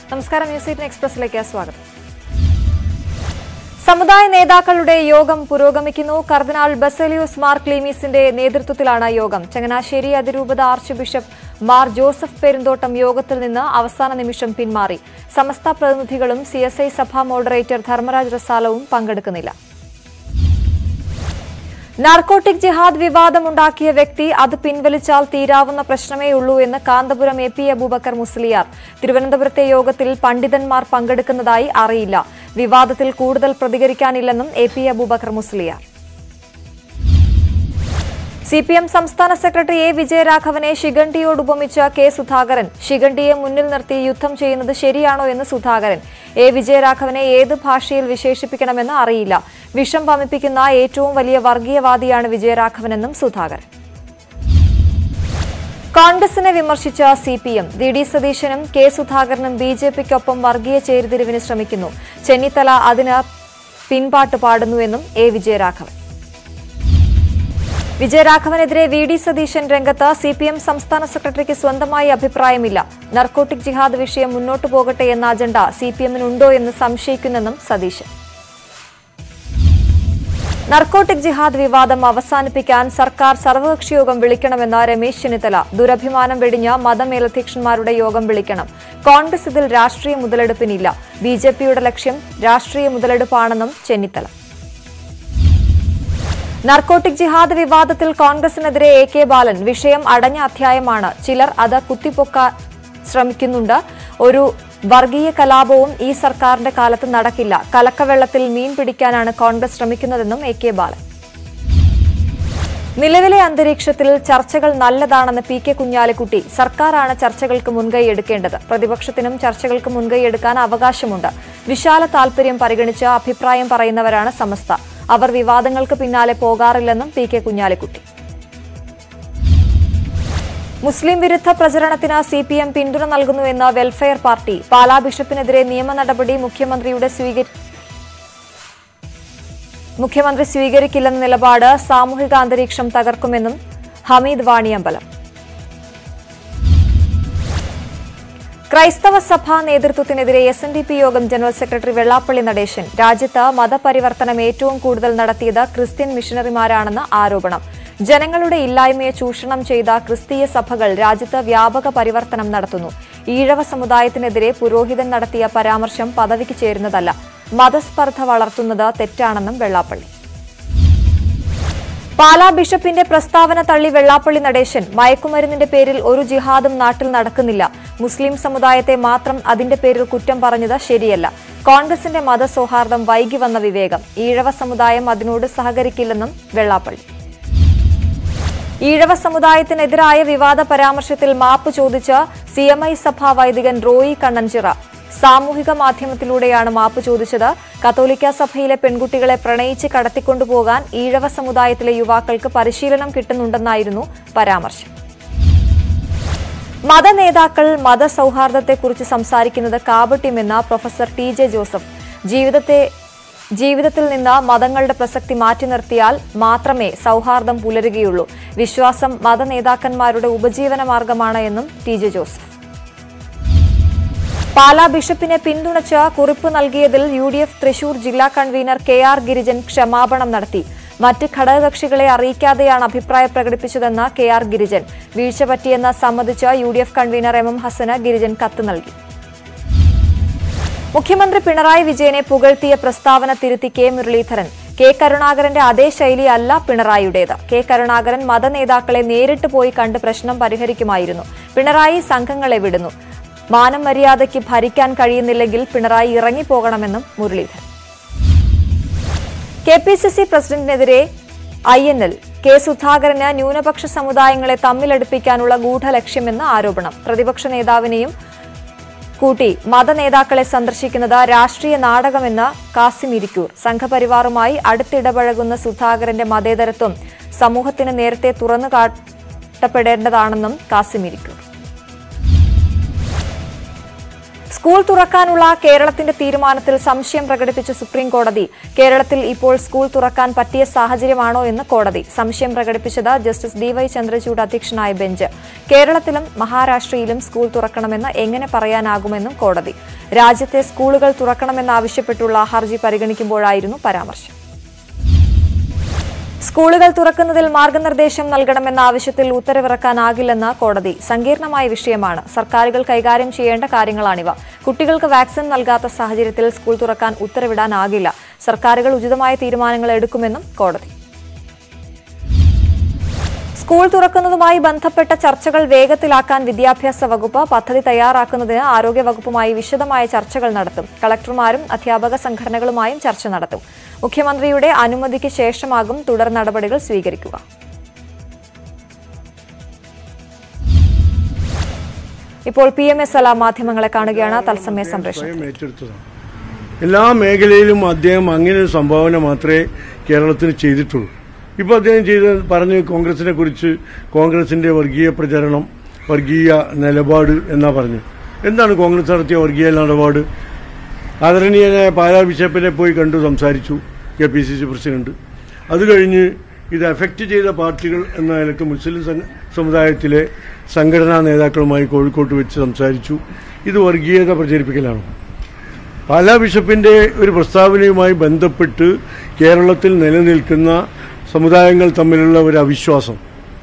നമസ്കാരം news eighteen എക്സ്പ്രസിലേക്ക് സ്വാഗതം സമുദായ നേതാക്കളുടെ യോഗം പുരോഗമിക്കുന്നു കർദിനാൾ ബസലിയോസ് മാർ ക്ലീമീസിന്റെ നേതൃത്വത്തിലാണ് യോഗം ചങ്ങനാശ്ശേരി അതിരൂപത ആർച്ച് ബിഷപ്പ് മാർ ജോസഫ് പെരുന്തോട്ടം യോഗത്തിൽ നിന്ന് അവസാന നിമിഷം പിന്മാറി സമസ്ത പ്രതിനിധികളും സി എസ് ഐ സഭാ മോഡറേറ്റർ ധർമ്മരാജ് റസാലവും പങ്കെടുക്കുന്നില്ല നാർക്കോട്ടിക് ജിഹാദ് വിവാദമുണ്ടാക്കിയ വ്യക്തി അത് പിൻവലിച്ചാൽ തീരാവുന്ന പ്രശ്നമേ ഉള്ളൂ എന്ന് കാന്തപുരം എ പി അബൂബക്കർ മുസ്ലിയാർ തിരുവനന്തപുരത്തെ യോഗത്തിൽ പണ്ഡിതന്മാർ പങ്കെടുക്കുന്നതായി അറിയില്ല വിവാദത്തിൽ കൂടുതൽ പ്രതികരിക്കാനില്ലെന്നും A P Aboobacker Musliyar C P M സംസ്ഥാന സെക്രട്ടറി എ വിജയരാഘവനെ ശിഖണ്ഡിയോട് ഉപമിച്ച കെ സുധാകരൻ ശിഖണ്ഡിയെ മുന്നിൽ നിർത്തി യുദ്ധം ചെയ്യുന്നത് ശരിയാണോ എന്ന് സുധാകരൻ എ വിജയരാഘവനെ ഏത് ഭാഷയിൽ വിശേഷിപ്പിക്കണമെന്ന് അറിയില്ല വിഷം വമിപ്പിക്കുന്ന ഏറ്റവും വലിയ വർഗീയവാദിയാണ് വിജയരാഘവനെന്നും സുധാകരൻ കോൺഗ്രസിനെ വിമർശിച്ച C P M V D സതീശനും കെ സുധാകരനും ബി ജെ പിക്കൊപ്പം വർഗീയ ചേരിതിരിവിന് ശ്രമിക്കുന്നു ചെന്നിത്തല അതിന് പിൻപാട്ട് പാടുന്നുവെന്നും എ വിജയരാഘവൻ വിജയരാഘവനെതിരെ വി ഡി സതീശൻ രംഗത്ത് സി പി എം സംസ്ഥാന സെക്രട്ടറിക്ക് സ്വന്തമായി അഭിപ്രായമില്ല നർക്കോട്ടിക് ജിഹാദ് വിഷയം മുന്നോട്ടു പോകട്ടെ എന്ന അജണ്ട സി പി എമ്മിനുണ്ടോ എന്ന് സംശയിക്കുന്നെന്നും സതീശൻ നർക്കോട്ടിക് ജിഹാദ് വിവാദം അവസാനിപ്പിക്കാൻ സർക്കാർ സർവകക്ഷി യോഗം വിളിക്കണമെന്ന് രമേശ് ചെന്നിത്തല ദുരഭിമാനം വെടിഞ്ഞ മതമേലധ്യക്ഷന്മാരുടെ യോഗം വിളിക്കണം കോൺഗ്രസ് ഇതിൽ രാഷ്ട്രീയ മുതലെടുപ്പിനില്ല ബി ജെ പിയുടെ ലക്ഷ്യം രാഷ്ട്രീയ മുതലെടുപ്പാണെന്നും ചെന്നിത്തല നർക്കോട്ടിക് ജിഹാദ് വിവാദത്തിൽ കോൺഗ്രസിനെതിരെ എ കെ ബാലൻ വിഷയം അടഞ്ഞ അധ്യായമാണ് ചിലർ അത് കുത്തിപ്പൊക്കാൻ ശ്രമിക്കുന്നുണ്ട് ഒരു വർഗീയ കലാപവും ഈ സർക്കാരിന്റെ കാലത്ത് നടക്കില്ല കലക്കവെള്ളത്തിൽ മീൻ പിടിക്കാനാണ് കോൺഗ്രസ് ശ്രമിക്കുന്നതെന്നും എ കെ ബാലൻ നിലവിലെ അന്തരീക്ഷത്തിൽ ചർച്ചകൾ നല്ലതാണെന്ന് പി കെ കുഞ്ഞാലിക്കുട്ടി സർക്കാരാണ് ചർച്ചകൾക്ക് മുൻകൈ എടുക്കേണ്ടത് പ്രതിപക്ഷത്തിനും ചർച്ചകൾക്ക് മുൻകൈ എടുക്കാൻ അവകാശമുണ്ട് വിശാല താൽപര്യം പരിഗണിച്ച് അഭിപ്രായം പറയുന്നവരാണ് സമസ്ത അവർ വിവാദങ്ങൾക്ക് പിന്നാലെ പോകാറില്ലെന്നും പി കെ കുഞ്ഞാലിക്കുട്ടി മുസ്ലിം വിരുദ്ധ പ്രചരണത്തിന് സി പി എം പിന്തുണ നൽകുന്നുവെന്ന് വെൽഫെയർ പാർട്ടി പാലാ ബിഷപ്പിനെതിരെ നിയമ നടപടി മുഖ്യമന്ത്രിയുടെ സ്വീകരി മുഖ്യമന്ത്രി സ്വീകരിക്കില്ലെന്ന നിലപാട് സാമൂഹിക അന്തരീക്ഷം തകർക്കുമെന്നും ഹമീദ് വാണിയമ്പലം ക്രൈസ്തവ സഭാ നേതൃത്വത്തിനെതിരെ എസ് എൻ ഡി പി യോഗം ജനറൽ സെക്രട്ടറി വെള്ളാപ്പള്ളി നടേശൻ രാജ്യത്ത് മതപരിവർത്തനം ഏറ്റവും കൂടുതൽ നടത്തിയത് ക്രിസ്ത്യൻ മിഷണറിമാരാണെന്ന് ആരോപണം ജനങ്ങളുടെ ഇല്ലായ്മയെ ചൂഷണം ചെയ്ത ക്രിസ്തീയ സഭകൾ രാജ്യത്ത് വ്യാപക പരിവർത്തനം നടത്തുന്നു ഈഴവ സമുദായത്തിനെതിരെ പുരോഹിതൻ നടത്തിയ പരാമർശം പദവിക്ക് ചേരുന്നതല്ല മതസ്പർദ്ധ വളർത്തുന്നത് തെറ്റാണെന്നും വെള്ളാപ്പള്ളി പാലാ ബിഷപ്പിന്റെ പ്രസ്താവന തള്ളി വെള്ളാപ്പള്ളി നടേശൻ മയക്കുമരുന്നിന്റെ പേരിൽ ഒരു ജിഹാദും നാട്ടിൽ നടക്കുന്നില്ല മുസ്ലിം സമുദായത്തെ മാത്രം അതിന്റെ പേരിൽ കുറ്റം പറഞ്ഞത് ശരിയല്ല കോൺഗ്രസിന്റെ മതസൗഹാർദ്ദം വൈകി വന്ന വിവേകം ഈഴവ സമുദായം അതിനോട് സഹകരിക്കില്ലെന്നും വെള്ളാപ്പള്ളി ഈഴവ സമുദായത്തിനെതിരായ വിവാദ പരാമർശത്തിൽ മാപ്പ് ചോദിച്ച സി എം ഐ സഭാ വൈദികൻ റോയി കണ്ണഞ്ചിറ സാമൂഹിക മാധ്യമത്തിലൂടെയാണ് മാപ്പ് ചോദിച്ചത് കത്തോലിക്ക സഭയിലെ പെൺകുട്ടികളെ പ്രണയിച്ച് കടത്തിക്കൊണ്ടുപോകാൻ ഈഴവ സമുദായത്തിലെ യുവാക്കൾക്ക് പരിശീലനം കിട്ടുന്നുണ്ടെന്നായിരുന്നു പരാമർശം മതനേതാക്കൾ മതസൗഹാർദ്ദത്തെക്കുറിച്ച് സംസാരിക്കുന്നത് കാപട്യമെന്ന പ്രൊഫസർ ടി ജെ ജോസഫ് ജീവിതത്തെ ജീവിതത്തിൽ നിന്ന് മതങ്ങളുടെ പ്രസക്തി മാറ്റി നിർത്തിയാൽ മാത്രമേ സൗഹാർദ്ദം പുലരുകയുള്ളൂ വിശ്വാസം മതനേതാക്കന്മാരുടെ ഉപജീവന മാർഗമാണ് എന്നും ടി ജെ ജോസഫ് പാലാ ബിഷപ്പിനെ പിന്തുണച്ച് കുറിപ്പ് നൽകിയതിൽ യു ഡി എഫ് തൃശൂർ ജില്ലാ കൺവീനർ കെ ആർ ഗിരിജൻ ക്ഷമാപണം നടത്തി മറ്റ് ഘടകകക്ഷികളെ അറിയിക്കാതെയാണ് അഭിപ്രായം പ്രകടിപ്പിച്ചതെന്ന് കെ ആർ ഗിരിജൻ വീഴ്ച പറ്റിയെന്ന് സമ്മതിച്ച് U D F convener M M ഹസന് ഗിരിജൻ കത്ത് നൽകി മുഖ്യമന്ത്രി പിണറായി വിജയനെ പുകഴ്ത്തിയ പ്രസ്താവന തിരുത്തി കെ മുരളീധരൻ കെ കരുണാകരന്റെ അതേ ശൈലിയല്ല പിണറായിയുടേത് കെ കരുണാകരൻ മതനേതാക്കളെ നേരിട്ട് പോയി കണ്ട് പ്രശ്നം പരിഹരിക്കുമായിരുന്നു പിണറായി സംഘങ്ങളെ വിടുന്നു മാനം മര്യാദയ്ക്ക് ഭരിക്കാൻ കഴിയുന്നില്ലെങ്കിൽ പിണറായി ഇറങ്ങിപ്പോകണമെന്നും Muraleedharan K P C C പ്രസിഡന്റിനെതിരെ ഐ എൻ എൽ കെ സുധാകരന് ന്യൂനപക്ഷ സമുദായങ്ങളെ തമ്മിലടുപ്പിക്കാനുള്ള ഗൂഢലക്ഷ്യമെന്ന് ആരോപണം പ്രതിപക്ഷ നേതാവിനെയും കൂട്ടി മതനേതാക്കളെ സന്ദർശിക്കുന്നത് രാഷ്ട്രീയ നാടകമെന്ന് കാസിം ഇരിക്കൂർ സംഘപരിവാറുമായി അടുത്തിടപഴകുന്ന സുധാകരന്റെ മതേതരത്വം സമൂഹത്തിന് നേരത്തെ തുറന്നു കാട്ടപ്പെടേണ്ടതാണെന്നും കാസിം ഇരിക്കൂർ സ്കൂൾ തുറക്കാനുള്ള കേരളത്തിന്റെ തീരുമാനത്തിൽ സംശയം പ്രകടിപ്പിച്ച സുപ്രീം കോടതി കേരളത്തിൽ ഇപ്പോൾ സ്കൂൾ തുറക്കാൻ പറ്റിയ സാഹചര്യമാണോ എന്ന് കോടതി സംശയം പ്രകടിപ്പിച്ചത് ജസ്റ്റിസ് ഡി വൈ ചന്ദ്രചൂഡ് അധ്യക്ഷനായ ബെഞ്ച് കേരളത്തിലും മഹാരാഷ്ട്രയിലും സ്കൂൾ തുറക്കണമെന്ന് എങ്ങനെ പറയാനാകുമെന്നും കോടതി രാജ്യത്തെ സ്കൂളുകൾ തുറക്കണമെന്നാവശ്യപ്പെട്ടുള്ള ഹർജി പരിഗണിക്കുമ്പോഴായിരുന്നു പരാമർശം സ്കൂളുകൾ തുറക്കുന്നതിൽ മാർഗനിർദ്ദേശം നൽകണമെന്ന ആവശ്യത്തിൽ ഉത്തരവിറക്കാനാകില്ലെന്ന് കോടതി സങ്കീർണമായ വിഷയമാണ് സർക്കാരുകൾ കൈകാര്യം ചെയ്യേണ്ട കാര്യങ്ങളാണിവ കുട്ടികൾക്ക് വാക്സിൻ നൽകാത്ത സാഹചര്യത്തിൽ സ്കൂൾ തുറക്കാൻ ഉത്തരവിടാനാകില്ല സർക്കാരുകൾ ഉചിതമായ തീരുമാനങ്ങൾ എടുക്കുമെന്നും കോടതി സ്കൂൾ തുറക്കുന്നതുമായി ബന്ധപ്പെട്ട ചർച്ചകൾ വേഗത്തിലാക്കാൻ വിദ്യാഭ്യാസ വകുപ്പ് പദ്ധതി തയ്യാറാക്കുന്നതിന് ആരോഗ്യ വകുപ്പുമായി വിശദമായ ചർച്ചകൾ നടത്തും കളക്ടർമാരും അധ്യാപക സംഘടനകളുമായും ചർച്ച നടത്തും മുഖ്യമന്ത്രിയുടെ അനുമതിക്ക് ശേഷമാകും തുടർ നടപടികൾ സ്വീകരിക്കുക ഇപ്പോൾ പി എം എസ് അല മാധ്യമങ്ങളെ കാണുകയാണ് തത്സമയ സംപ്രേഷണം സ്വയം ഏറ്റെടുത്തതാണ് എല്ലാ മേഖലയിലും അദ്ദേഹം അങ്ങനെ ഒരു സംഭാവന മാത്രമേ കേരളത്തിന് ചെയ്തിട്ടുള്ളൂ ഇപ്പോൾ അദ്ദേഹം ചെയ്ത പറഞ്ഞ് കോൺഗ്രസിനെ കുറിച്ച് കോൺഗ്രസിന്റെ വർഗീയ പ്രചരണം വർഗീയ നിലപാട് എന്നാ പറഞ്ഞു എന്താണ് കോൺഗ്രസ് നടത്തിയ വർഗീയ നിലപാട് ആദരണീയനായ പാലാ ബിഷപ്പിനെ പോയി കണ്ടു സംസാരിച്ചു K P C C president അത് കഴിഞ്ഞ് ഇത് എഫക്റ്റ് ചെയ്ത പാർട്ടികൾ എന്ന നിലക്ക് മുസ്ലിം സംഘ- സമുദായത്തിലെ സംഘടനാ നേതാക്കളുമായി കോഴിക്കോട്ട് വെച്ച് സംസാരിച്ചു ഇത് വർഗീയത പ്രചരിപ്പിക്കലാണ് പാലാ ബിഷപ്പിന്റെ ഒരു പ്രസ്താവനയുമായി ബന്ധപ്പെട്ട് കേരളത്തിൽ നിലനിൽക്കുന്ന സമുദായങ്ങൾ തമ്മിലുള്ള ഒരു അവിശ്വാസം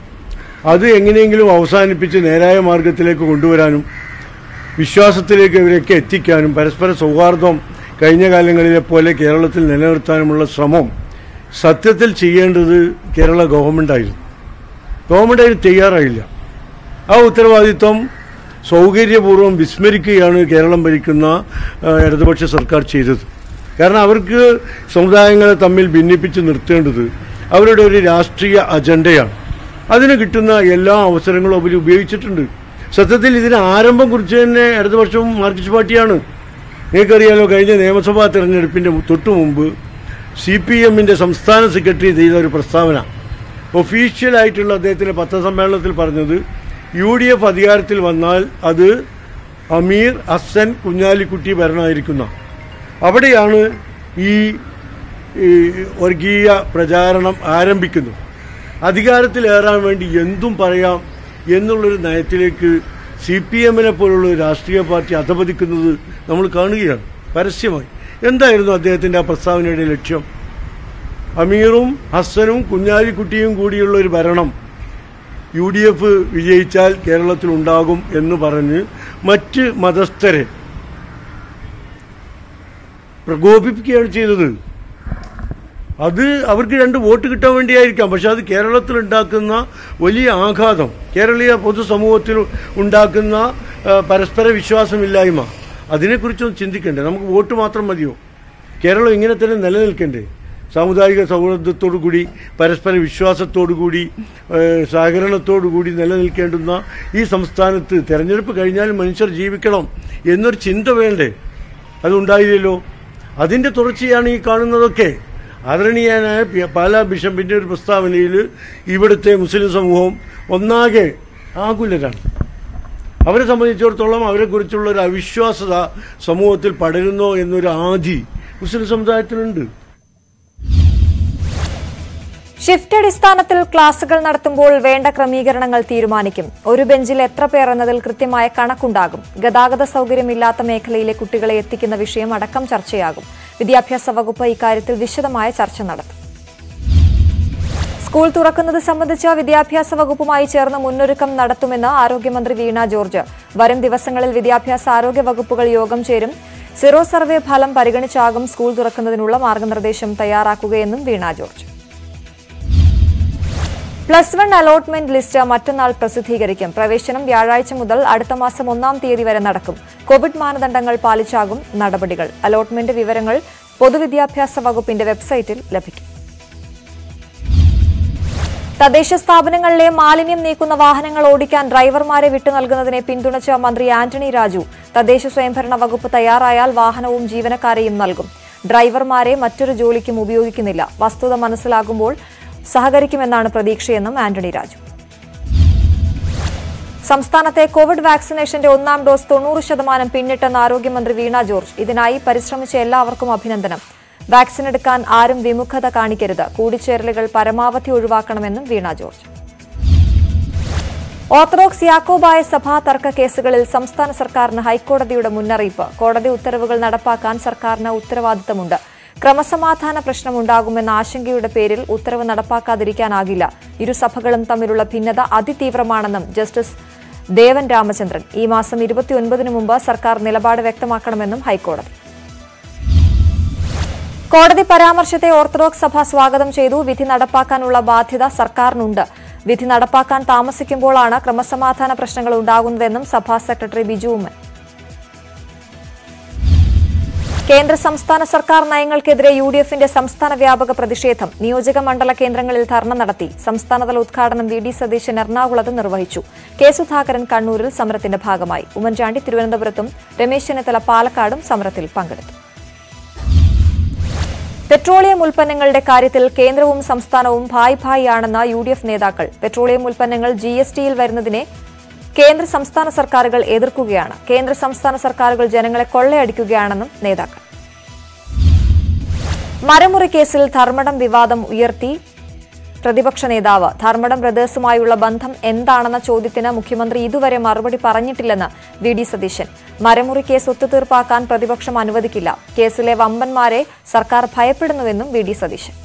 അത് എങ്ങനെയെങ്കിലും അവസാനിപ്പിച്ച് നേരായ മാർഗത്തിലേക്ക് കൊണ്ടുവരാനും വിശ്വാസത്തിലേക്ക് ഇവരൊക്കെ എത്തിക്കാനും പരസ്പര സൗഹാർദ്ദം കഴിഞ്ഞ കാലങ്ങളിലെ പോലെ കേരളത്തിൽ നിലനിർത്താനുമുള്ള ശ്രമം സത്യത്തിൽ ചെയ്യേണ്ടത് കേരള ഗവൺമെൻറ്റായിരുന്നു ഗവൺമെൻറ് അതിന് തയ്യാറായില്ല ആ ഉത്തരവാദിത്വം സൗകര്യപൂർവ്വം വിസ്മരിക്കുകയാണ് കേരളം ഭരിക്കുന്ന ആ, ഇടതുപക്ഷ സർക്കാർ ചെയ്തത് കാരണം അവർക്ക് സമുദായങ്ങളെ തമ്മിൽ ഭിന്നിപ്പിച്ച് നിർത്തേണ്ടത് അവരുടെ ഒരു രാഷ്ട്രീയ അജണ്ടയാണ് അതിന് കിട്ടുന്ന എല്ലാ അവസരങ്ങളും അവർ ഉപയോഗിച്ചിട്ടുണ്ട് സത്യത്തിൽ ഇതിന് ആരംഭം കുറിച്ച് തന്നെ ഇടതുപക്ഷവും മാർക്സിസ്റ്റ് പാർട്ടിയാണ് നിങ്ങൾക്കറിയാലോ കഴിഞ്ഞ നിയമസഭാ തെരഞ്ഞെടുപ്പിന്റെ തൊട്ടു മുമ്പ് സി പി എമ്മിന്റെ സംസ്ഥാന സെക്രട്ടറി ചെയ്ത ഒരു പ്രസ്താവന ഒഫീഷ്യലായിട്ടുള്ള അദ്ദേഹത്തിന്റെ പത്രസമ്മേളനത്തിൽ പറഞ്ഞത് യു ഡി എഫ് അധികാരത്തിൽ വന്നാൽ അത് അമീർ ഹസൻ കുഞ്ഞാലിക്കുട്ടി ഭരണമായിരിക്കുന്ന അവിടെയാണ് ഈ ഈ വർഗീയ പ്രചാരണം ആരംഭിക്കുന്നത് അധികാരത്തിലേറാൻ വേണ്ടി എന്തും പറയാം എന്നുള്ളൊരു നയത്തിലേക്ക് സി പി എമ്മിനെ പോലുള്ള ഒരു രാഷ്ട്രീയ പാർട്ടി അധപതിക്കുന്നത് നമ്മൾ കാണുകയാണ് പരസ്യമായി എന്തായിരുന്നു അദ്ദേഹത്തിന്റെ ആ പ്രസ്താവനയുടെ ലക്ഷ്യം അമീറും ഹസനും കുഞ്ഞാലിക്കുട്ടിയും കൂടിയുള്ള ഒരു ഭരണം യു ഡി എഫ് വിജയിച്ചാൽ കേരളത്തിൽ ഉണ്ടാകും എന്ന് പറഞ്ഞ് മറ്റ് മതസ്ഥരെ പ്രകോപിപ്പിക്കുകയാണ് ചെയ്തത് അത് അവർക്ക് രണ്ട് വോട്ട് കിട്ടാൻ വേണ്ടിയായിരിക്കാം പക്ഷെ അത് കേരളത്തിൽ ഉണ്ടാക്കുന്ന വലിയ ആഘാതം കേരളീയ പൊതുസമൂഹത്തിൽ ഉണ്ടാക്കുന്ന ആ, പരസ്പര വിശ്വാസമില്ലായ്മ അതിനെക്കുറിച്ചൊന്നും ചിന്തിക്കണ്ടേ നമുക്ക് വോട്ട് മാത്രം മതിയോ കേരളം ഇങ്ങനെ തന്നെ നിലനിൽക്കണ്ടേ സാമുദായിക സൗഹൃദത്തോടു കൂടി പരസ്പര വിശ്വാസത്തോടു കൂടി ഏ, സഹകരണത്തോടു കൂടി നിലനിൽക്കേണ്ടുന്ന ഈ സംസ്ഥാനത്ത് തെരഞ്ഞെടുപ്പ് കഴിഞ്ഞാലും മനുഷ്യർ ജീവിക്കണം എന്നൊരു ചിന്ത വേണ്ടേ അതുണ്ടായില്ലല്ലോ അതിന്റെ തുടർച്ചയാണ് ഈ കാണുന്നതൊക്കെ ആദരണീയനായ പി- പാലാ ബിഷപ്പിന്റെ ഒരു പ്രസ്താവനയിൽ ഇവിടുത്തെ മുസ്ലിം സമൂഹം ഒന്നാകെ ആകുലരാണ് അവരെ സംബന്ധിച്ചിടത്തോളം അവരെക്കുറിച്ചുള്ള ഒരു അവിശ്വാസത സമൂഹത്തിൽ പടരുന്നോ എന്നൊരു ആധി മുസ്ലിം സമുദായത്തിലുണ്ട് ഷിഫ്റ്റ് അടിസ്ഥാനത്തിൽ ക്ലാസുകൾ നടത്തുമ്പോൾ വേണ്ട ക്രമീകരണങ്ങൾ തീരുമാനിക്കും ഒരു ബെഞ്ചിൽ എത്ര പേർ എന്നതിൽ കൃത്യമായ കണക്കുണ്ടാകും ഗതാഗത സൗകര്യമില്ലാത്ത മേഖലയിലെ കുട്ടികളെ എത്തിക്കുന്ന വിഷയം അടക്കം ചർച്ചയാകും വിദ്യാഭ്യാസ വകുപ്പ് ഇക്കാര്യത്തിൽ വിശദമായ ചർച്ച നടത്തും സ്കൂൾ തുറക്കുന്നത് സംബന്ധിച്ച് വിദ്യാഭ്യാസ വകുപ്പുമായി ചേർന്ന് മുന്നൊരുക്കം നടത്തുമെന്ന് ആരോഗ്യമന്ത്രി വീണ ജോർജ് വരും ദിവസങ്ങളിൽ വിദ്യാഭ്യാസ ആരോഗ്യ വകുപ്പുകൾ യോഗം ചേരും സിറോ സർവേ ഫലം പരിഗണിച്ചാകും സ്കൂൾ തുറക്കുന്നതിനുള്ള മാർഗനിർദ്ദേശം തയ്യാറാക്കുകയെന്നും Veena George plus one allotment list മറ്റന്നാൾ പ്രസിദ്ധീകരിക്കും പ്രവേശനം വ്യാഴാഴ്ച മുതൽ അടുത്ത മാസം ഒന്നാം തീയതി വരെ നടക്കും കോവിഡ് മാനദണ്ഡങ്ങൾ പാലിച്ചാകും നടപടികൾ അലോട്ട്മെന്റ് വിവരങ്ങൾ പൊതുവിദ്യാഭ്യാസ വകുപ്പിന്റെ വെബ്സൈറ്റിൽ ലഭിക്കും തദ്ദേശ സ്ഥാപനങ്ങളിലെ മാലിന്യം നീക്കുന്ന വാഹനങ്ങൾ ഓടിക്കാൻ ഡ്രൈവർമാരെ വിട്ടു നൽകുന്നതിനെ പിന്തുണച്ച മന്ത്രി ആന്റണി രാജു തദ്ദേശ സ്വയംഭരണ വകുപ്പ് തയ്യാറായാൽ വാഹനവും ജീവനക്കാരെയും നൽകും ഡ്രൈവർമാരെ മറ്റൊരു ജോലിക്കും ഉപയോഗിക്കുന്നില്ല വസ്തുത മനസ്സിലാകുമ്പോൾ സഹകരിക്കുമെന്നാണ് പ്രതീക്ഷയെന്നും ആന്റണി രാജു സംസ്ഥാനത്തെ കോവിഡ് വാക്സിനേഷന്റെ ഒന്നാം ഡോസ് തൊണ്ണൂറ് ശതമാനം പിന്നിട്ടെന്ന് ആരോഗ്യമന്ത്രി വീണ ജോർജ് ഇതിനായി പരിശ്രമിച്ച എല്ലാവർക്കും അഭിനന്ദനം വാക്സിൻ എടുക്കാൻ ആരും വിമുഖത കാണിക്കരുത് കൂടിച്ചേരലുകൾ പരമാവധി ഒഴിവാക്കണമെന്നും വീണ ജോർജ് ഓർത്തഡോക്സ് യാക്കോബായ സഭാ തർക്ക കേസുകളിൽ സംസ്ഥാന സർക്കാരിന് ഹൈക്കോടതിയുടെ മുന്നറിയിപ്പ് കോടതി ഉത്തരവുകൾ നടപ്പാക്കാൻ സർക്കാരിന് ഉത്തരവാദിത്തമുണ്ട് ക്രമസമാധാന പ്രശ്നമുണ്ടാകുമെന്ന ആശങ്കയുടെ പേരിൽ ഉത്തരവ് നടപ്പാക്കാതിരിക്കാനാകില്ല ഇരുസഭകളും തമ്മിലുള്ള ഭിന്നത അതിതീവ്രമാണെന്നും ജസ്റ്റിസ് ദേവൻ രാമചന്ദ്രൻ ഈ മാസം ഇരുപത്തിയൊൻപതിനു മുമ്പ് സർക്കാർ നിലപാട് വ്യക്തമാക്കണമെന്നും ഹൈക്കോടതി കോടതി പരാമർശത്തെ ഓർത്തഡോക്സ് സഭ സ്വാഗതം ചെയ്തു വിധി നടപ്പാക്കാനുള്ള ബാധ്യത സർക്കാരിനുണ്ട് വിധി നടപ്പാക്കാൻ താമസിക്കുമ്പോഴാണ് ക്രമസമാധാന പ്രശ്നങ്ങൾ ഉണ്ടാകുന്നതെന്നും സഭാ സെക്രട്ടറി ബിജു ഉമ്മൻ കേന്ദ്ര സംസ്ഥാന സർക്കാർ നയങ്ങൾക്കെതിരെ യു ഡി എഫിന്റെ സംസ്ഥാന വ്യാപക പ്രതിഷേധം നിയോജക മണ്ഡല കേന്ദ്രങ്ങളിൽ ധർണ നടത്തി സംസ്ഥാനതല ഉദ്ഘാടനം വി ഡി സതീശൻ എറണാകുളത്ത് നിർവഹിച്ചു കെ സുധാകരൻ കണ്ണൂരിൽ സമരത്തിന്റെ ഭാഗമായി ഉമ്മൻചാണ്ടി തിരുവനന്തപുരത്തും രമേശ് ചെന്നിത്തല പാലക്കാടും സമരത്തിൽ പങ്കെടുത്തു പെട്രോളിയം ഉൽപ്പന്നങ്ങളുടെ കാര്യത്തിൽ കേന്ദ്രവും സംസ്ഥാനവും ഭായ് ഭായ് ആണെന്ന യു ഡി എഫ് നേതാക്കൾ പെട്രോളിയം ഉൽപ്പന്നങ്ങൾ ജി എസ് ടിയിൽ വരുന്നതിനെ കേന്ദ്ര സംസ്ഥാന സർക്കാരുകൾ എതിർക്കുകയാണ് കേന്ദ്ര സംസ്ഥാന സർക്കാരുകൾ ജനങ്ങളെ കൊള്ളയടിക്കുകയാണെന്നും നേതാക്കൾ മരമുറി കേസിൽ ധർമ്മടം വിവാദം ഉയർത്തി പ്രതിപക്ഷ നേതാവ് ധർമ്മടം ബ്രദേഴ്സുമായുള്ള ബന്ധം എന്താണെന്ന ചോദ്യത്തിന് മുഖ്യമന്ത്രി ഇതുവരെ മറുപടി പറഞ്ഞിട്ടില്ലെന്ന് വി ഡി സതീശൻ മരമുറി കേസ് ഒത്തുതീർപ്പാക്കാൻ പ്രതിപക്ഷം അനുവദിക്കില്ല കേസിലെ വമ്പന്മാരെ സർക്കാർ ഭയപ്പെടുന്നുവെന്നും വി ഡി സതീശൻ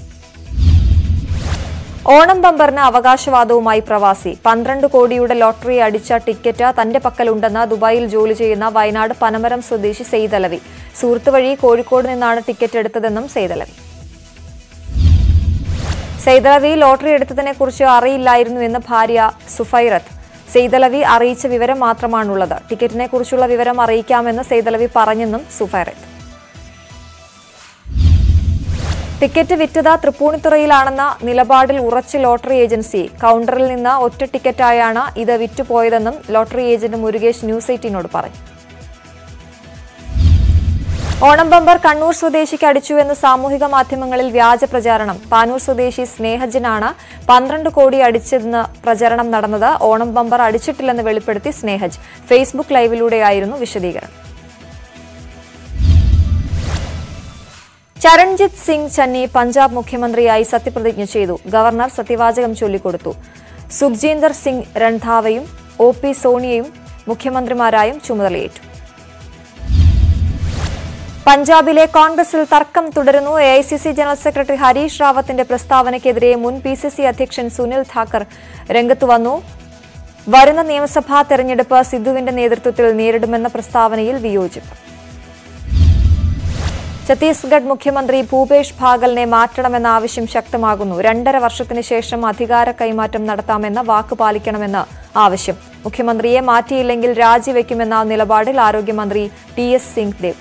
ഓണം ബമ്പറിന് അവകാശവാദവുമായി പ്രവാസി പന്ത്രണ്ട് കോടിയുടെ ലോട്ടറി അടിച്ച ടിക്കറ്റ് തന്റെ പക്കലുണ്ടെന്ന് ദുബായിൽ ജോലി ചെയ്യുന്ന വയനാട് പനമരം സ്വദേശി സെയ്തലവി സുഹൃത്ത് വഴി കോഴിക്കോട് നിന്നാണ് ടിക്കറ്റ് എടുത്തതെന്നും സെയ്തലവി സെയ്തലവി ലോട്ടറി എടുത്തതിനെക്കുറിച്ച് അറിയില്ലായിരുന്നുവെന്ന് ഭാര്യ സുഫൈറത്ത് സെയ്തലവി അറിയിച്ച വിവരം മാത്രമാണുള്ളത് ടിക്കറ്റിനെക്കുറിച്ചുള്ള വിവരം അറിയിക്കാമെന്ന് സെയ്തലവി പറഞ്ഞെന്നും സുഫൈറത്ത് ടിക്കറ്റ് വിറ്റത് തൃപ്പൂണിത്തുറയിലാണെന്ന നിലപാടിൽ ഉറച്ച ലോട്ടറി ഏജൻസി കൌണ്ടറിൽ നിന്ന് ഒറ്റ ടിക്കറ്റായാണ് ഇത് വിറ്റുപോയതെന്നും ലോട്ടറി ഏജന്റ് മുരുകേഷ് ന്യൂസ് എയ്റ്റീനോട് പറഞ്ഞു ഓണം ബമ്പർ കണ്ണൂർ സ്വദേശിക്ക് അടിച്ചുവെന്ന് സാമൂഹിക മാധ്യമങ്ങളിൽ വ്യാജ പ്രചാരണം പാനൂർ സ്വദേശി സ്നേഹജിനാണ് പന്ത്രണ്ട് കോടി അടിച്ചെന്ന് പ്രചരണം നടന്നത് ഓണം ബമ്പർ അടിച്ചിട്ടില്ലെന്ന് വെളിപ്പെടുത്തി സ്നേഹജ് ഫേസ്ബുക്ക് ലൈവിലൂടെയായിരുന്നു വിശദീകരണം ചരൺജിത് സിംഗ് ചന്നി പഞ്ചാബ് മുഖ്യമന്ത്രിയായി സത്യപ്രതിജ്ഞ ചെയ്തു ഗവർണർ സത്യവാചകം ചൊല്ലിക്കൊടുത്തു സുഖ്ജീന്ദർ സിംഗ് രൺധാവയും ഒ പി സോണിയയും മുഖ്യമന്ത്രിമാരായും ചുമതലയേറ്റു പഞ്ചാബിലെ കോൺഗ്രസിൽ തർക്കം തുടരുന്നു A I C C general secretary Harish റാവത്തിന്റെ പ്രസ്താവനയ്ക്കെതിരെ മുൻ പി സി സി അധ്യക്ഷൻ സുനിൽ ധാക്കർ രംഗത്തു വന്നു വരുന്ന നിയമസഭാ തെരഞ്ഞെടുപ്പ് സിദ്ധുവിന്റെ നേതൃത്വത്തിൽ നേരിടുമെന്ന പ്രസ്താവനയിൽ വിയോജിപ്പ് ഛത്തീസ്ഗഡ് മുഖ്യമന്ത്രി ഭൂപേഷ് ഭാഗലിനെ മാറ്റണമെന്ന ആവശ്യം ശക്തമാകുന്നു രണ്ടര വർഷത്തിന് ശേഷം അധികാര കൈമാറ്റം നടത്താമെന്ന വാക്ക് പാലിക്കണമെന്ന് ആവശ്യം മുഖ്യമന്ത്രിയെ മാറ്റിയില്ലെങ്കിൽ രാജിവെക്കുമെന്ന നിലപാടിൽ ആരോഗ്യമന്ത്രി T S Singh Deo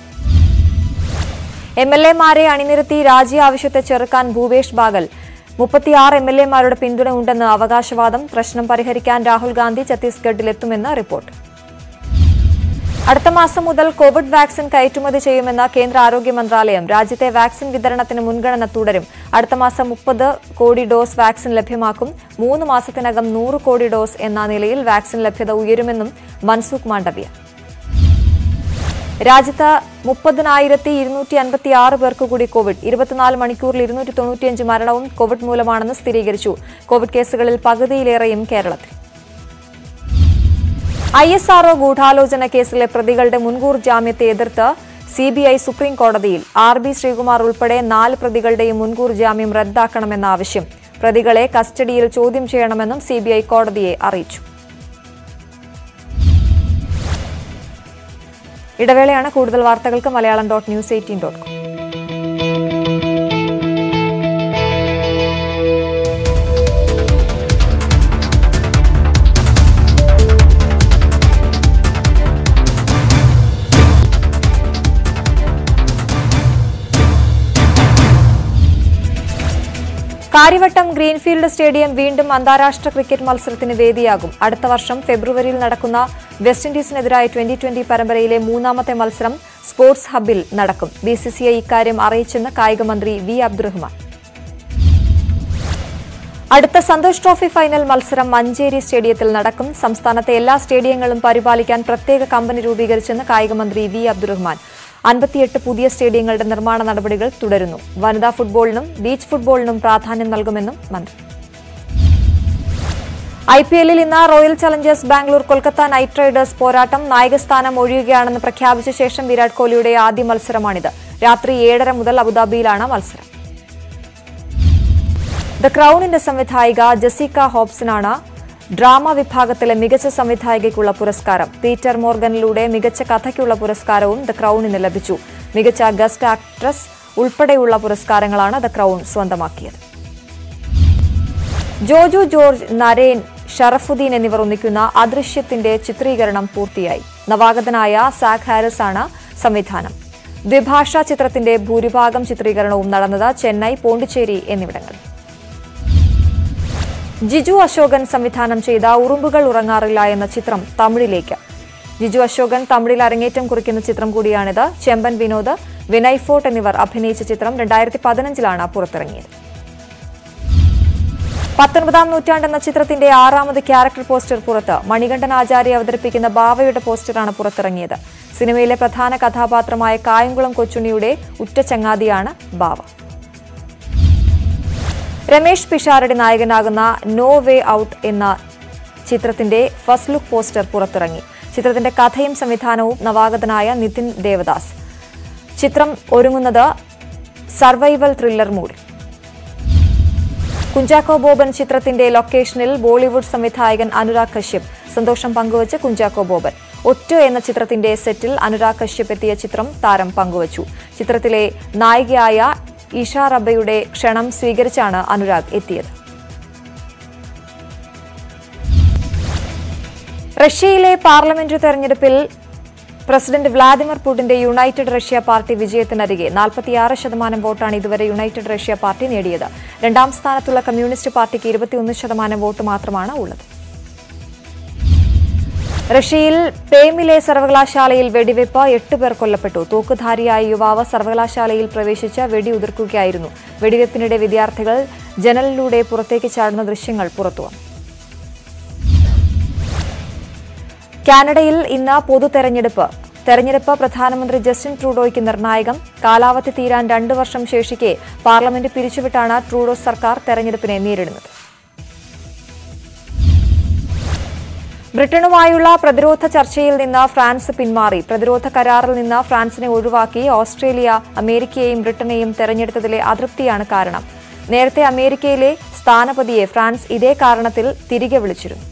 M L എമാരെ അണിനിരത്തി രാജി ആവശ്യത്തെ ചെറുക്കാൻ ഭൂപേഷ് ബാഗൽ മുപ്പത്തിയാറ് എം എൽ എമാരുടെ പിന്തുണ ഉണ്ടെന്ന് അവകാശവാദം പ്രശ്നം പരിഹരിക്കാൻ രാഹുൽ ഗാന്ധി ഛത്തീസ്ഗഡിലെത്തുമെന്ന് റിപ്പോർട്ട് അടുത്ത മാസം മുതൽ കോവിഡ് വാക്സിൻ കയറ്റുമതി ചെയ്യുമെന്ന കേന്ദ്ര ആരോഗ്യ മന്ത്രാലയം രാജ്യത്തെ വാക്സിൻ വിതരണത്തിന് മുൻഗണന തുടരും അടുത്ത മാസം മുപ്പത് കോടി ഡോസ് വാക്സിൻ ലഭ്യമാക്കും മൂന്ന് മാസത്തിനകം നൂറ് കോടി ഡോസ് എന്ന നിലയിൽ വാക്സിൻ ലഭ്യത ഉയരുമെന്നും മൻസുഖ് മാണ്ഡവ്യ രാജ്യത്ത് മുപ്പതിനായിരത്തി ഇരുന്നൂറ്റി അൻപത്തി ആറ് പേർക്ക് കൂടി കോവിഡ് ഇരുപത്തിനാല് മണിക്കൂറിൽ ഇരുന്നൂറ്റി തൊണ്ണൂറ്റിയഞ്ച് മരണവും കോവിഡ് മൂലമാണെന്ന് സ്ഥിരീകരിച്ചു കോവിഡ് കേസുകളിൽ പകുതിയിലേറെയും കേരളത്തിൽ ഐ എസ് ആർഒ ഗൂഢാലോചന കേസിലെ പ്രതികളുടെ മുൻകൂർ ജാമ്യത്തെ എതിർത്ത് സി ബി ഐ സുപ്രീം കോടതിയിൽ ആർ ബി ശ്രീകുമാർ ഉൾപ്പെടെ നാല് പ്രതികളുടെയും മുൻകൂർ ജാമ്യം റദ്ദാക്കണമെന്ന ആവശ്യം പ്രതികളെ കസ്റ്റഡിയിൽ ചോദ്യം ചെയ്യണമെന്നും സി ബി ഐ കോടതിയെ അറിയിച്ചു ഇടവേളയാണ് കൂടുതൽ വാർത്തകൾക്ക് Malayalam dot news eighteen dot com Karyavattom Greenfield stadium വീണ്ടും അന്താരാഷ്ട്ര ക്രിക്കറ്റ് മത്സരത്തിന് വേദിയാകും അടുത്ത വർഷം ഫെബ്രുവരിയിൽ നടക്കുന്ന വെസ്റ്റ് ഇൻഡീസിനെതിരായ ട്വന്റി ട്വന്റി പരമ്പരയിലെ മൂന്നാമത്തെ മത്സരം സ്പോർട്സ് ഹബിൽ നടക്കും ബിസിസിഐ ഇക്കാര്യം അറിയിച്ചെന്ന് കായികമന്ത്രി വി അബ്ദുറഹ്മാൻ അടുത്ത സന്തോഷ് ട്രോഫി ഫൈനൽ മത്സരം മഞ്ചേരി സ്റ്റേഡിയത്തിൽ നടക്കും സംസ്ഥാനത്തെ എല്ലാ സ്റ്റേഡിയങ്ങളും പരിപാലിക്കാൻ പ്രത്യേക കമ്പനി രൂപീകരിച്ചെന്ന് കായികമന്ത്രി വി അബ്ദുറഹ്മാൻ അൻപത്തിയെട്ട് പുതിയ സ്റ്റേഡിയങ്ങളുടെ നിർമ്മാണ നടപടികൾ തുടരുന്നു വനിതാ ഫുട്ബോളിനും ബീച്ച് ഫുട്ബോളിനും പ്രാധാന്യം നൽകുമെന്നും മന്ത്രി ഐ പി എല്ലിൽ ഇന്ന് Royal Challengers Bangalore Kolkata Knight Riders പോരാട്ടം നായകസ്ഥാനം ഒഴിയുകയാണെന്ന് പ്രഖ്യാപിച്ച ശേഷം വിരാട് കോഹ്ലിയുടെ ആദ്യ മത്സരമാണിത് രാത്രി ഏഴര മുതൽ അബുദാബിയിലാണ് മത്സരം ദ ക്രൌണിന്റെ സംവിധായിക ജസീക്ക ഹോബ്സനാണ് ഡ്രാമ വിഭാഗത്തിലെ മികച്ച സംവിധായികയ്ക്കുള്ള പുരസ്കാരം പീറ്റർ മോർഗനിലൂടെ മികച്ച കഥയ്ക്കുള്ള പുരസ്കാരവും ദ ക്രൌണിന് ലഭിച്ചു മികച്ച ഗസ്റ്റ് ആക്ട്രസ് ഉൾപ്പെടെയുള്ള പുരസ്കാരങ്ങളാണ് ദ ക്രൌൺ സ്വന്തമാക്കിയത് ജോജു ജോർജ് നരേൻ ഷറഫുദ്ദീൻ എന്നിവർ ഒന്നിക്കുന്ന അദൃശ്യത്തിന്റെ ചിത്രീകരണം പൂർത്തിയായി നവാഗതനായ സാക് ഹാരിസ് ആണ് സംവിധാനം ദ്വിഭാഷാ ചിത്രത്തിന്റെ ഭൂരിഭാഗം ചിത്രീകരണവും നടന്നത് ചെന്നൈ പോണ്ടിച്ചേരി എന്നിവിടങ്ങളിൽ ജിജു അശോകൻ സംവിധാനം ചെയ്ത ഉറുമ്പുകൾ ഉറങ്ങാറില്ല എന്ന ചിത്രം തമിഴിലേക്ക് ജിജു അശോകൻ തമിഴിൽ അരങ്ങേറ്റം കുറിക്കുന്ന ചിത്രം കൂടിയാണിത് ചെമ്പൻ വിനോദ് വിനയ് ഫോർട്ട് എന്നിവർ അഭിനയിച്ച ചിത്രം രണ്ടായിരത്തി പതിനഞ്ചിലാണ് പുറത്തിറങ്ങിയത് പത്തൊൻപതാം നൂറ്റാണ്ട് എന്ന ചിത്രത്തിന്റെ ആറാമത് ക്യാരക്ടർ പോസ്റ്റർ പുറത്ത് മണികണ്ഠൻ ആചാര്യ അവതരിപ്പിക്കുന്ന ബാവയുടെ പോസ്റ്ററാണ് പുറത്തിറങ്ങിയത് സിനിമയിലെ പ്രധാന കഥാപാത്രമായ കായംകുളം കൊച്ചുണ്ണിയുടെ ഉറ്റ ചങ്ങാതിയാണ് ബാവ രമേഷ് പിഷാരടി നായകനാകുന്ന നോ വേ ഔട്ട് എന്ന ചിത്രത്തിന്റെ ഫസ്റ്റ് ലുക്ക് പോസ്റ്റർ പുറത്തിറങ്ങി ചിത്രത്തിന്റെ കഥയും സംവിധാനവും നവാഗതനായ നിതിൻ ദേവദാസ് ചിത്രം ഒരുങ്ങുന്നത് സർവൈവൽ ത്രില്ലർ മൂഡിൽ കുഞ്ചാക്കോ ബോബൻ ചിത്രത്തിന്റെ ലൊക്കേഷനിൽ ബോളിവുഡ് സംവിധായകൻ അനുരാഗ് കശ്യപ് സന്തോഷം പങ്കുവച്ച് കുഞ്ചാക്കോ ബോബൻ ഒറ്റ എന്ന ചിത്രത്തിന്റെ സെറ്റിൽ അനുരാഗ് കശ്യപ് എത്തിയ ചിത്രം താരം പങ്കുവച്ചു ചിത്രത്തിലെ നായികയായ ഇഷ റബയുടെ ക്ഷണം സ്വീകരിച്ചാണ് അനുരാഗ് എത്തിയത് റഷ്യയിലെ പാർലമെന്റ് തെരഞ്ഞെടുപ്പിൽ പ്രസിഡന്റ് വ്ളാദിമിർ പുടിന്റെ യുണൈറ്റഡ് റഷ്യ പാർട്ടി വിജയത്തിനരികെ നാൽപ്പത്തിയാറ് ശതമാനം വോട്ടാണ് ഇതുവരെ യുണൈറ്റഡ് റഷ്യ പാർട്ടി നേടിയത് രണ്ടാം സ്ഥാനത്തുള്ള കമ്മ്യൂണിസ്റ്റ് പാർട്ടിക്ക് ഇരുപത്തിയൊന്ന് ശതമാനം വോട്ട് മാത്രമാണ് ഉള്ളത് റഷ്യയിൽ പേമിലെ സർവകലാശാലയിൽ വെടിവെപ്പ് എട്ട് പേർ കൊല്ലപ്പെട്ടു തോക്കുധാരിയായ യുവാവ് സർവകലാശാലയിൽ പ്രവേശിച്ച് വെടിയുതിർക്കുകയായിരുന്നു വെടിവെപ്പിനിടെ വിദ്യാർത്ഥികൾ ജനലിലൂടെ പുറത്തേക്ക് ചാടുന്ന ദൃശ്യങ്ങൾ പുറത്തുവന്നു കാനഡയിൽ ഇന്ന് പൊതു തെരഞ്ഞെടുപ്പ് തെരഞ്ഞെടുപ്പ് പ്രധാനമന്ത്രി ജസ്റ്റിൻ ട്രൂഡോയ്ക്ക് നിർണായകം കാലാവധി തീരാൻ രണ്ടു വർഷം ശേഷിക്കെ പാർലമെന്റ് പിരിച്ചുവിട്ടാണ് ട്രൂഡോ സർക്കാർ തെരഞ്ഞെടുപ്പിനെ നേരിടുന്നത് ബ്രിട്ടനുമായുള്ള പ്രതിരോധ ചർച്ചയിൽ നിന്ന് ഫ്രാൻസ് പിന്മാറി പ്രതിരോധ കരാറിൽ നിന്ന് ഫ്രാൻസിനെ ഒഴിവാക്കി ഓസ്ട്രേലിയ അമേരിക്കയെയും ബ്രിട്ടനെയും തെരഞ്ഞെടുത്തതിലെ അതൃപ്തിയാണ് കാരണം നേരത്തെ അമേരിക്കയിലെ സ്ഥാനപതിയെ ഫ്രാൻസ് ഇതേ കാരണത്തിൽ തിരികെ വിളിച്ചിരുന്നു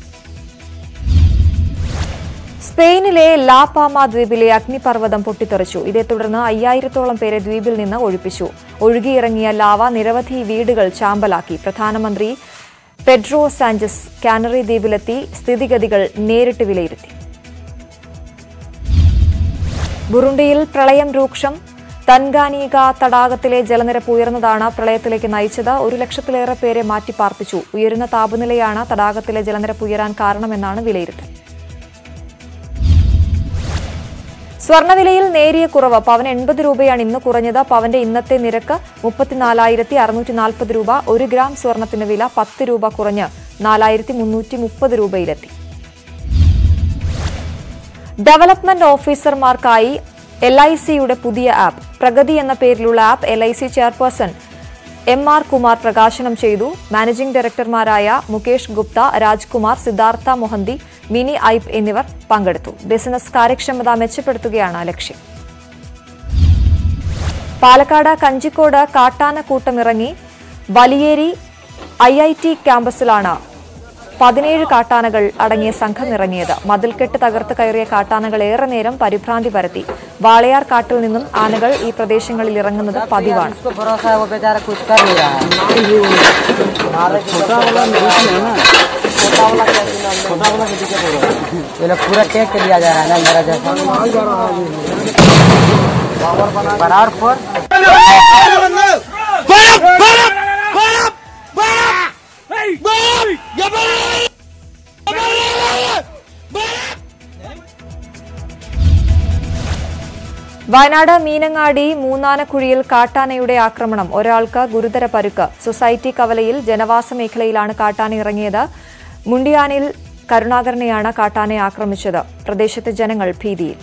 സ്പെയിനിലെ ലാപാമ ദ്വീപിലെ അഗ്നിപർവ്വതം പൊട്ടിത്തെറിച്ചു ഇതേ തുടർന്ന് അയ്യായിരത്തോളം പേരെ ദ്വീപിൽ നിന്ന് ഒഴിപ്പിച്ചു ഒഴുകിയിറങ്ങിയ ലാവ നിരവധി വീടുകൾ ചാമ്പലാക്കി പ്രധാനമന്ത്രി പെഡ്രോ സാഞ്ചസ് കാനറി ദ്വീപിലെത്തി സ്ഥിതിഗതികൾ നേരിട്ട് വിലയിരുത്തി ബുറുണ്ടിയിൽ പ്രളയം രൂക്ഷം തൻഗാനീക തടാകത്തിലെ ജലനിരപ്പ് ഉയർന്നതാണ് പ്രളയത്തിലേക്ക് നയിച്ചത് ഒരു ലക്ഷത്തിലേറെ പേരെ മാറ്റിപ്പാർപ്പിച്ചു ഉയരുന്ന താപനിലയാണ് തടാകത്തിലെ ജലനിരപ്പ് ഉയരാൻ കാരണമെന്നാണ് വിലയിരുത്തൽ സ്വർണ്ണവിലയിൽ നേരിയ കുറവ് പവൻ എൺപത് രൂപയാണ് ഇന്ന് കുറഞ്ഞത് പവന്റെ ഇന്നത്തെ നിരക്ക് മുപ്പത്തിനാലായിരത്തി അറുന്നൂറ്റി നാൽപ്പത് രൂപ ഒരു ഗ്രാം സ്വർണത്തിന്റെ വില പത്ത് രൂപ കുറഞ്ഞ് നാലായിരത്തി മുന്നൂറ്റി മുപ്പത് രൂപയിലെത്തി ഡെവലപ്മെന്റ് ഓഫീസർമാർക്കായി എൽ ഐ സിയുടെ പുതിയ ആപ്പ് പ്രഗതി എന്ന പേരിലുള്ള app L I C chairperson M R Kumar പ്രകാശനം ചെയ്തു മാനേജിംഗ് ഡയറക്ടർമാരായ മുകേഷ് ഗുപ്ത രാജ്കുമാർ സിദ്ധാർത്ഥ മൊഹന്തി മിനി ഐപ്പ് എന്നിവർ പങ്കെടുത്തു ബിസിനസ് കാര്യക്ഷമത മെച്ചപ്പെടുത്തുകയാണ് ലക്ഷ്യം പാലക്കാട് കഞ്ചിക്കോട് കാട്ടാനക്കൂട്ടമിറങ്ങി വലിയേരി ഐ ഐ ടി ക്യാമ്പസിലാണ് പതിനേഴ് കാട്ടാനകൾ അടങ്ങിയ സംഘം ഇറങ്ങിയത് മതിൽക്കെട്ട് തകർത്ത് കയറിയ കാട്ടാനകൾ ഏറെ നേരം പരിഭ്രാന്തി പരത്തി വാളയാർ കാട്ടിൽ നിന്നും ആനകൾ ഈ പ്രദേശങ്ങളിൽ ഇറങ്ങുന്നത് പതിവാണ് उसको भरोसा है वो बेचारा कुछ कर नहीं रहा है छोटा वाला छोटा वाला छोटा वाला ये लोग पूरा टेक के लिया जा रहा है ना मेरा जैसा बराबर पर വയനാട് മീനങ്ങാടി മൂന്നാനക്കുഴിയിൽ കാട്ടാനയുടെ ആക്രമണം ഒരാൾക്ക് ഗുരുതര പരുക്ക് സൊസൈറ്റി കവലയിൽ ജനവാസ മേഖലയിലാണ് കാട്ടാന ഇറങ്ങിയത് മുണ്ടിയാനിൽ കരുണാകരനെയാണ് കാട്ടാനയെ ആക്രമിച്ചത് പ്രദേശത്തെ ജനങ്ങൾ ഭീതിയിൽ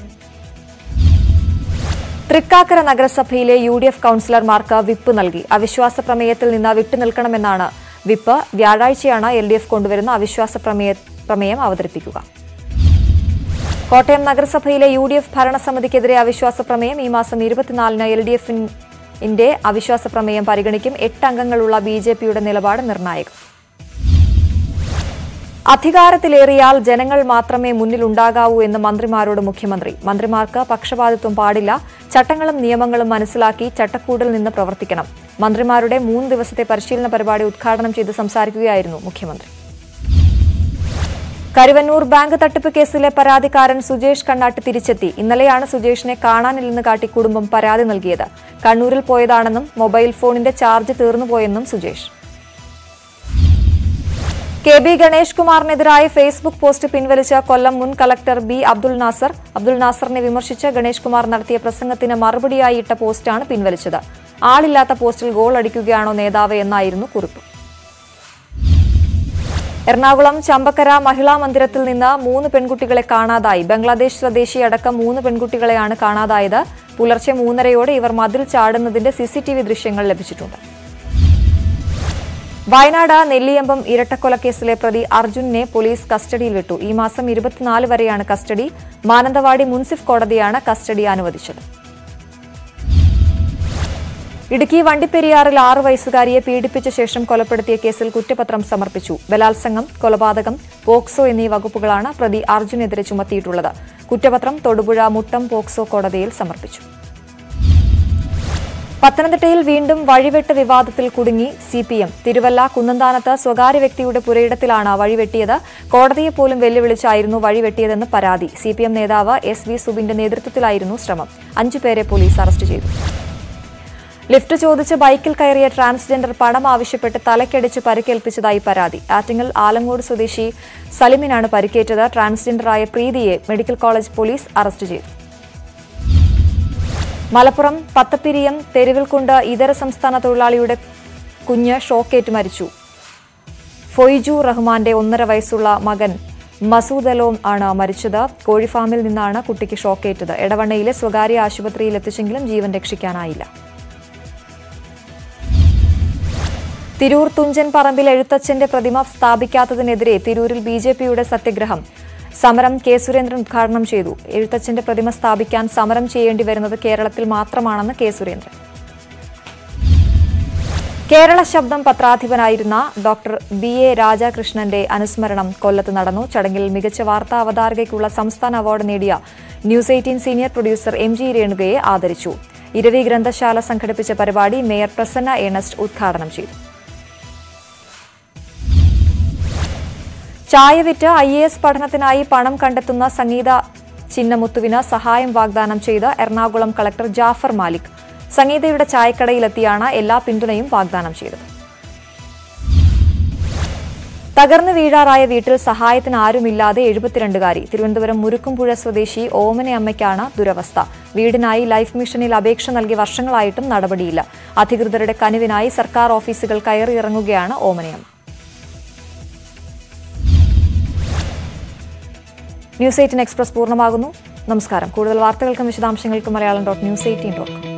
തൃക്കാക്കര നഗരസഭയിലെ യു ഡി എഫ് കൌൺസിലർമാർക്ക് വിപ്പ് നൽകി അവിശ്വാസ പ്രമേയത്തിൽ നിന്ന് വിട്ടുനിൽക്കണമെന്നാണ് വിപ്പ് വ്യാഴാഴ്ചയാണ് എൽ ഡി എഫ് കൊണ്ടുവരുന്ന അവിശ്വാസ പ്രമേയ- പ്രമേയം അവതരിപ്പിക്കുക കോട്ടയം നഗരസഭയിലെ യു ഡി എഫ് ഭരണസമിതിക്കെതിരെ അവിശ്വാസ പ്രമേയം ഈ മാസം ഇരുപത്തിനാലിന് എൽ ഡി എഫിന്റെ അവിശ്വാസ പ്രമേയം പരിഗണിക്കും എട്ട് അംഗങ്ങളുള്ള ബി ജെ പിയുടെ നിലപാട് നിർണായകം അധികാരത്തിലേറിയാൽ ജനങ്ങൾ മാത്രമേ മുന്നിലുണ്ടാകാവൂ എന്ന് മന്ത്രിമാരോട് മുഖ്യമന്ത്രി മന്ത്രിമാർക്ക് പക്ഷപാതിത്വം പാടില്ല ചട്ടങ്ങളും നിയമങ്ങളും മനസ്സിലാക്കി ചട്ടക്കൂടിൽ നിന്ന് പ്രവർത്തിക്കണം മന്ത്രിമാരുടെ മൂന്ന് ദിവസത്തെ പരിശീലന പരിപാടി ഉദ്ഘാടനം ചെയ്ത് സംസാരിക്കുകയായിരുന്നു മുഖ്യമന്ത്രി കരുവന്നൂർ ബാങ്ക് തട്ടിപ്പ് കേസിലെ പരാതിക്കാരൻ സുജേഷ് കണ്ണാട്ട് തിരിച്ചെത്തി ഇന്നലെയാണ് സുജേഷിനെ കാണാനില്ലെന്ന് കാട്ടി കുടുംബം പരാതി നൽകിയത് കണ്ണൂരിൽ പോയതാണെന്നും മൊബൈൽ ഫോണിന്റെ ചാർജ് തീർന്നുപോയെന്നും സുജേഷ് കെ ബി ഗണേഷ് കുമാറിനെതിരായ ഫേസ്ബുക്ക് പോസ്റ്റ് പിൻവലിച്ച കൊല്ലം മുൻ കളക്ടർ ബി അബ്ദുൾ നാസർ അബ്ദുൾ നാസറിനെ വിമർശിച്ച് ഗണേഷ് കുമാർ നടത്തിയ പ്രസംഗത്തിന് മറുപടിയായി ഇട്ട പോസ്റ്റാണ് പിൻവലിച്ചത് ആളില്ലാത്ത പോസ്റ്റിൽ ഗോൾ അടിക്കുകയാണോ നേതാവ് എന്നായിരുന്നു കുറിപ്പ് എറണാകുളം ചമ്പക്കര മഹിളാ മന്ദിരത്തിൽ നിന്ന് മൂന്ന് പെൺകുട്ടികളെ കാണാതായി ബംഗ്ലാദേശ് സ്വദേശി അടക്കം മൂന്ന് പെൺകുട്ടികളെയാണ് കാണാതായത് പുലർച്ചെ മൂന്നരയോടെ ഇവർ മതിൽ ചാടുന്നതിന്റെ സിസിടിവി ദൃശ്യങ്ങൾ ലഭിച്ചിട്ടുണ്ട് വയനാട് നെല്ലിയമ്പം ഇരട്ടക്കൊലക്കേസിലെ പ്രതി അർജുനെ പോലീസ് കസ്റ്റഡിയിൽ വിട്ടു ഈ മാസം ഇരുപത്തിനാല് വരെയാണ് കസ്റ്റഡി മാനന്തവാടി മുൻസിഫ് കോടതിയാണ് കസ്റ്റഡി അനുവദിച്ചത് ഇടുക്കി വണ്ടിപ്പെരിയാറിൽ ആറു വയസ്സുകാരിയെ പീഡിപ്പിച്ച ശേഷം കൊലപ്പെടുത്തിയ കേസിൽ കുറ്റപത്രം സമർപ്പിച്ചു ബലാത്സംഗം കൊലപാതകം പോക്സോ എന്നീ വകുപ്പുകളാണ് പ്രതി അർജുനെതിരെ ചുമത്തിയിട്ടുള്ളത് കുറ്റപത്രം തൊടുപുഴ മുട്ടം പോക്സോ കോടതിയിൽ സമർപ്പിച്ചു പത്തനംതിട്ടയിൽ വീണ്ടും വഴിവെട്ട് വിവാദത്തിൽ കുടുങ്ങി സി പി എം തിരുവല്ല കുന്നന്താനത്ത് സ്വകാര്യ വ്യക്തിയുടെ പുരയിടത്തിലാണ് വഴിവെട്ടിയത് കോടതിയെ പോലും വെല്ലുവിളിച്ചായിരുന്നു വഴിവെട്ടിയതെന്ന് പരാതി സി പി എം നേതാവ് എസ് വി സുബിന്റെ നേതൃത്വത്തിലായിരുന്നു ശ്രമം അഞ്ചുപേരെ പോലീസ് അറസ്റ്റ് ചെയ്തു ലിഫ്റ്റ് ചോദിച്ച് ബൈക്കിൽ കയറിയ ട്രാൻസ്ജെൻഡർ പണം ആവശ്യപ്പെട്ട് തലക്കടിച്ച് പരിക്കേൽപ്പിച്ചതായി പരാതി ആറ്റിങ്ങൽ ആലങ്ങോട് സ്വദേശി സലിമിനാണ് പരിക്കേറ്റത് ട്രാൻസ്ജെൻഡറായ പ്രീതിയെ മെഡിക്കൽ കോളേജ് പോലീസ് അറസ്റ്റ് ചെയ്തു മലപ്പുറം പത്തപ്പിരിയം തെരുവിൽക്കുണ്ട് ഇതര സംസ്ഥാന തൊഴിലാളിയുടെ കുഞ്ഞ് ഷോക്കേറ്റ് മരിച്ചു ഫൊയ്ജു റഹ്മാന്റെ ഒന്നര വയസ്സുള്ള മകൻ മസൂദ് അലോം ആണ് മരിച്ചത് കോഴിഫാമിൽ നിന്നാണ് കുട്ടിക്ക് ഷോക്കേറ്റത് എടവണ്ണയിലെ സ്വകാര്യ ആശുപത്രിയിൽ എത്തിച്ചെങ്കിലും ജീവൻ രക്ഷിക്കാനായില്ല തിരൂർ തുഞ്ചൻ പറമ്പിൽ എഴുത്തച്ഛന്റെ പ്രതിമ സ്ഥാപിക്കാത്തതിനെതിരെ തിരൂരിൽ ബി ജെ പിയുടെ സത്യഗ്രഹം സമരം കെ സുരേന്ദ്രൻ ഉദ്ഘാടനം ചെയ്തു എഴുത്തച്ഛന്റെ പ്രതിമ സ്ഥാപിക്കാൻ സമരം ചെയ്യേണ്ടി വരുന്നത് കേരളത്തിൽ മാത്രമാണെന്ന് കെ സുരേന്ദ്രൻ കേരള ശബ്ദം പത്രാധിപനായിരുന്ന ഡോക്ടർ ബി എ രാധാകൃഷ്ണന്റെ അനുസ്മരണം കൊല്ലത്ത് നടന്നു ചടങ്ങിൽ മികച്ച വാർത്താ അവതാരകയ്ക്കുള്ള സംസ്ഥാന അവാർഡ് നേടിയ news eighteen senior producer M G രേണുകയെ ആദരിച്ചു ഇരവി ഗ്രന്ഥശാല സംഘടിപ്പിച്ച പരിപാടി മേയർ പ്രസന്ന ഏണസ്റ്റ് ഉദ്ഘാടനം ചെയ്തു ചായ വിറ്റ് ഐ എ എസ് പഠനത്തിനായി പണം കണ്ടെത്തുന്ന സംഗീത ചിന്നമുത്തുവിന് സഹായം വാഗ്ദാനം ചെയ്ത് എറണാകുളം കളക്ടർ ജാഫർ മാലിക് സംഗീതയുടെ ചായക്കടയിലെത്തിയാണ് എല്ലാ പിന്തുണയും വാഗ്ദാനം ചെയ്തത് തകർന്നു വീഴാറായ വീട്ടിൽ സഹായത്തിന് ആരുമില്ലാതെ എഴുപത്തിരണ്ടുകാരി തിരുവനന്തപുരം മുരുക്കുംപുഴ സ്വദേശി ഓമനയമ്മയ്ക്കാണ് ദുരവസ്ഥ വീടിനായി ലൈഫ് മിഷനിൽ അപേക്ഷ നൽകി വർഷങ്ങളായിട്ടും നടപടിയില്ല അധികൃതരുടെ കനിവിനായി സർക്കാർ ഓഫീസുകൾ കയറിയിറങ്ങുകയാണ് ഓമനയമ്മ ന്യൂസ് എയ്റ്റീൻ എക്സ്പ്രസ് പൂർണ്ണമാകുന്നു നമസ്കാരം കൂടുതൽ വാർത്തകൾക്കും വിശദാംശങ്ങൾക്കും Malayalam dot news eighteen dot com